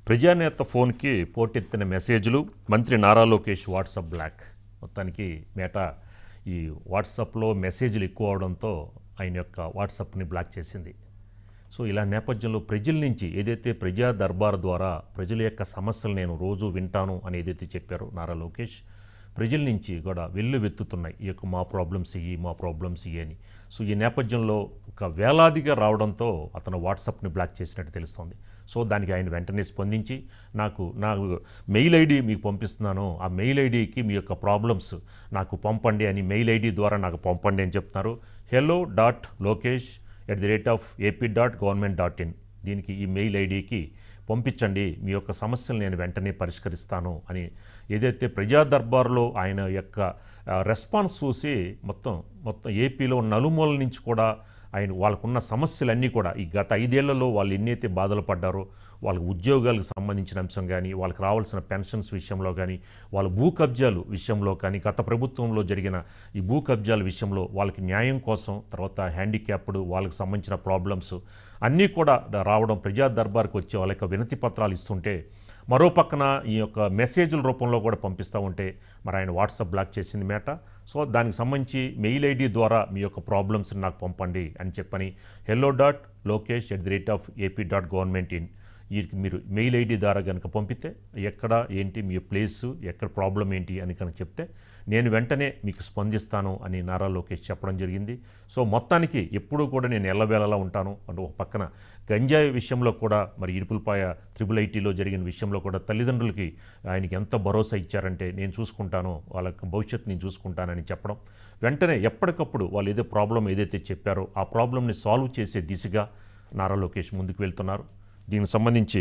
ప్రజానేత ఫోన్కి పోటెత్తిన మెసేజ్లు మంత్రి నారా లోకేష్ వాట్సాప్ బ్లాక్ మొత్తానికి మేట ఈ వాట్సాప్లో మెసేజ్లు ఎక్కువ అవడంతో ఆయన యొక్క వాట్సాప్ని బ్లాక్ చేసింది సో ఇలా నేపథ్యంలో ప్రజల నుంచి ఏదైతే ప్రజా దర్బార్ ద్వారా ప్రజల యొక్క సమస్యలు నేను రోజు వింటాను అని ఏదైతే చెప్పారో నారా లోకేష్ ప్రజల నుంచి కూడా వెల్లువెత్తుతున్నాయి ఈ యొక్క మా ప్రాబ్లమ్స్ ఇవి మా ప్రాబ్లమ్స్ ఇవి అని సో ఈ నేపథ్యంలో ఒక వేలాదిగా రావడంతో అతను వాట్సాప్ని బ్లాక్ చేసినట్టు తెలుస్తోంది సో దానికి ఆయన వెంటనే స్పందించి నాకు నాకు మెయిల్ ఐడి మీకు పంపిస్తున్నాను ఆ మెయిల్ ఐడికి మీ యొక్క ప్రాబ్లమ్స్ నాకు పంపండి అని మెయిల్ ఐడి ద్వారా నాకు పంపండి అని చెప్తున్నారు hello dot Lokesh at the rate of AP dot government dot in దీనికి ఈ మెయిల్ ఐడికి పంపించండి మీ యొక్క సమస్యలు నేను వెంటనే పరిష్కరిస్తాను అని ఏదైతే ప్రజా దర్బార్లో ఆయన యొక్క ఆ, రెస్పాన్స్ చూసి మొత్తం మొత్తం ఏపీలో నలుమూలల నుంచి కూడా ఆయన వాళ్ళకున్న సమస్యలన్నీ కూడా ఈ గత ఐదేళ్లలో వాళ్ళు ఎన్నైతే బాధలు పడ్డారో వాళ్ళకి ఉద్యోగాలకు సంబంధించిన అంశం కానీ వాళ్ళకి రావాల్సిన పెన్షన్స్ విషయంలో కానీ వాళ్ళ భూ కబ్జాలు విషయంలో కానీ గత ప్రభుత్వంలో జరిగిన ఈ భూ కబ్జాల విషయంలో వాళ్ళకి న్యాయం కోసం తర్వాత హ్యాండిక్యాప్డ్ వాళ్ళకి సంబంధించిన ప్రాబ్లమ్స్ అన్నీ కూడా రావడం ప్రజా దర్బార్కి వచ్చి వాళ్ళ యొక్క వినతి పత్రాలు ఇస్తుంటే మరో పక్కన ఈ యొక్క మెసేజ్ల రూపంలో కూడా పంపిస్తూ ఉంటే మరి ఆయన వాట్సాప్ బ్లాక్ చేసింది మేట సో దానికి సంబంధించి మెయిల్ ఐడి ద్వారా మీ యొక్క ప్రాబ్లమ్స్ నాకు పంపండి అని చెప్పని hello dot Lokesh at the rate of AP dot government in వీరికి మీరు మెయిల్ ఐడి ద్వారా కనుక పంపితే ఎక్కడ ఏంటి మీ ప్లేస్ ఎక్కడ ప్రాబ్లం ఏంటి అని కనుక చెప్తే నేను వెంటనే మీకు స్పందిస్తాను అని నారా లోకేష్ చెప్పడం జరిగింది సో మొత్తానికి ఎప్పుడూ కూడా నేను ఎల్లవేళలా ఉంటాను అంటే ఒక పక్కన గంజాయి విషయంలో కూడా మరి ఇరుపులపాయ త్రిబుల్ ఐటీలో జరిగిన విషయంలో కూడా తల్లిదండ్రులకి ఆయనకి ఎంత భరోసా ఇచ్చారంటే నేను చూసుకుంటాను వాళ్ళ యొక్క భవిష్యత్తు నేను చూసుకుంటానని చెప్పడం వెంటనే ఎప్పటికప్పుడు వాళ్ళు ఏదో ప్రాబ్లం ఏదైతే చెప్పారో ఆ ప్రాబ్లమ్ని సాల్వ్ చేసే దిశగా నారా లోకేష్ ముందుకు వెళ్తున్నారు దీనికి సంబంధించి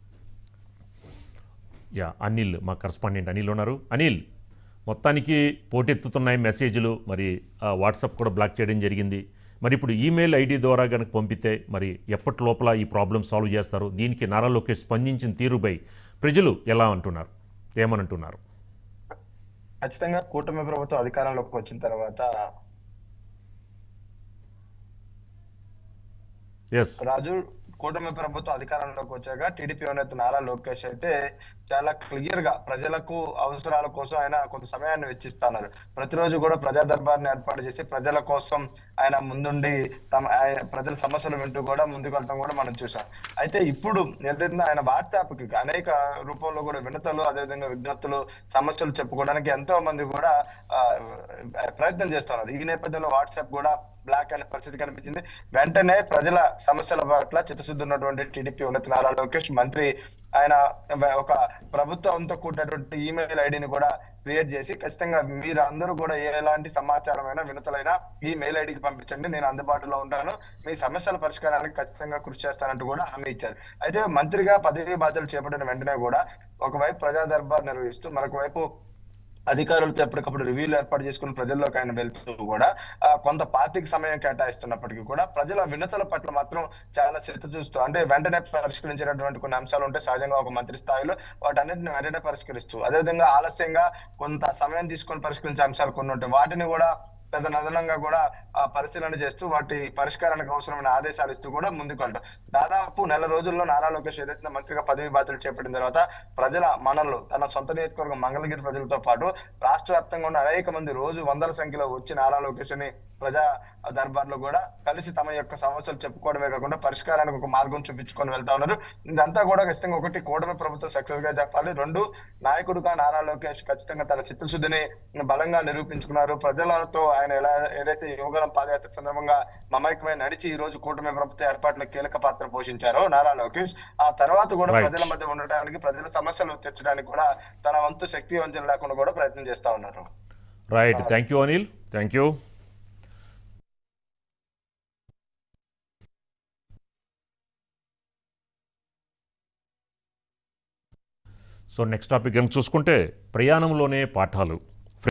యా అనిల్ మా కరస్పాండెంట్ అనిల్ ఉన్నారు అనిల్ మొత్తానికి పోటెత్తుతున్నాయి మెసేజ్లు మరి ఆ, వాట్సాప్ కూడా బ్లాక్ చేయడం జరిగింది మరి ఇప్పుడు ఈమెయిల్ ఐడి ద్వారా కనుక పంపితే మరి ఎప్పటి లోపల ఈ ప్రాబ్లం సాల్వ్ చేస్తారు దీనికి నారా లోకేష్ స్పందించిన తీరుపై ప్రజలు ఎలా అంటున్నారు ఏమనంటున్నారు ఖచ్చితంగా కూటమి ప్రభుత్వం అధికారంలోకి వచ్చిన తర్వాత ఎస్ రాజు కూటమి ప్రభుత్వం అధికారంలోకి వచ్చాక టీడీపీ ఉన్నత నారా లోకేష్ అయితే చాలా క్లియర్ గా ప్రజలకు అవసరాల కోసం ఆయన కొంత సమయాన్ని వెచ్చిస్తున్నారు ప్రతిరోజు కూడా ప్రజా దర్బార్ని ఏర్పాటు చేసి ప్రజల కోసం ఆయన ముందుండి తమ ఆయన ప్రజల సమస్యలు వింటూ కూడా ముందుకు వెళ్ళడం కూడా మనం చూసాం అయితే ఇప్పుడు ఏదైతే ఆయన వాట్సాప్ కి అనేక రూపంలో కూడా వినతలు అదేవిధంగా విజ్ఞప్తులు సమస్యలు చెప్పుకోవడానికి ఎంతో మంది కూడా ఆ, ప్రయత్నం చేస్తున్నారు ఈ నేపథ్యంలో వాట్సాప్ కూడా బ్లాక్ అనే పరిస్థితి కనిపించింది వెంటనే ప్రజల సమస్యల పట్ల చిత్తశుద్ధి ఉన్నటువంటి టీడీపీ ఉన్నత నారా లోకేష్ మంత్రి ఆయన ఒక ప్రభుత్వంతో కూడినటువంటి ఈమెయిల్ ఐడిని కూడా క్రియేట్ చేసి ఖచ్చితంగా మీరు అందరూ కూడా ఎలాంటి సమాచారం అయినా వినతులైనా ఈ మెయిల్ ఐడికి పంపించండి నేను అందుబాటులో ఉంటాను మీ సమస్యల పరిష్కారానికి ఖచ్చితంగా కృషి చేస్తానంటూ కూడా హామీ ఇచ్చారు అయితే మంత్రిగా పదవి బాధ్యతలు చేపట్టిన వెంటనే కూడా ఒకవైపు ప్రజా దర్బార్ నిర్వహిస్తూ మరొక వైపు అధికారులతో ఎప్పటికప్పుడు రివ్యూలు ఏర్పాటు చేసుకుని ప్రజల్లోకి ఆయన వెళ్తూ కూడా ఆ, కొంత పార్టీకి సమయం కేటాయిస్తున్నప్పటికీ కూడా ప్రజల వినతుల పట్ల మాత్రం చాలా శ్రద్ధ చూస్తూ అంటే వెంటనే పరిష్కరించేటటువంటి కొన్ని అంశాలు ఉంటాయి సహజంగా ఒక మంత్రి స్థాయిలో వాటన్నిటిని వెంటనే పరిష్కరిస్తూ అదేవిధంగా ఆలస్యంగా కొంత సమయం తీసుకొని పరిష్కరించే అంశాలు కొన్ని ఉంటాయి వాటిని కూడా పెద్ద నదనంగా కూడా ఆ, పరిశీలన చేస్తూ వాటి పరిష్కారానికి అవసరమైన ఆదేశాలు ఇస్తూ కూడా ముందుకు వెళ్తాం దాదాపు నెల రోజుల్లో నారా లోకేష్ ఏదైతే మంత్రిగా పదవి బాధ్యతలు చేపట్టిన తర్వాత ప్రజల మనలు తన సొంత నియోజకవర్గం మంగళగిరి ప్రజలతో పాటు రాష్ట్ర వ్యాప్తంగా ఉన్న అనేక మంది రోజు వందల సంఖ్యలో వచ్చి నారా లోకేష్ ని ప్రజా దర్బార్లో కూడా కలిసి తమ యొక్క సమస్యలు చెప్పుకోవడమే కాకుండా పరిష్కారానికి ఒక మార్గం చూపించుకొని వెళ్తా ఉన్నారు ఇదంతా కూడా ఖచ్చితంగా ఒకటి కూటమి ప్రభుత్వం సక్సెస్ గా చెప్పాలి రెండు నాయకుడుగా నారా లోకేష్ ఖచ్చితంగా తన చిత్తశుద్ధిని బలంగా నిరూపించుకున్నారు ప్రజలతో ఆయన ఎలా ఏదైతే యువగలం పాదయాత్ర సందర్భంగా మమైకమై నడిచి ఈ రోజు కూటమి ప్రభుత్వ ఏర్పాట్లో కీలక పాత్ర పోషించారో నారా లోకేష్ ఆ తర్వాత కూడా Right. ప్రజల మధ్య ఉండటానికి ప్రజల సమస్యలు తీర్చడానికి కూడా తన వంతు శక్తి వంచన లేకుండా కూడా ప్రయత్నం చేస్తా ఉన్నారు right thank you Anil thank you so next topic కనుక చూసుకుంటే ప్రయాణంలోనే పాఠాలు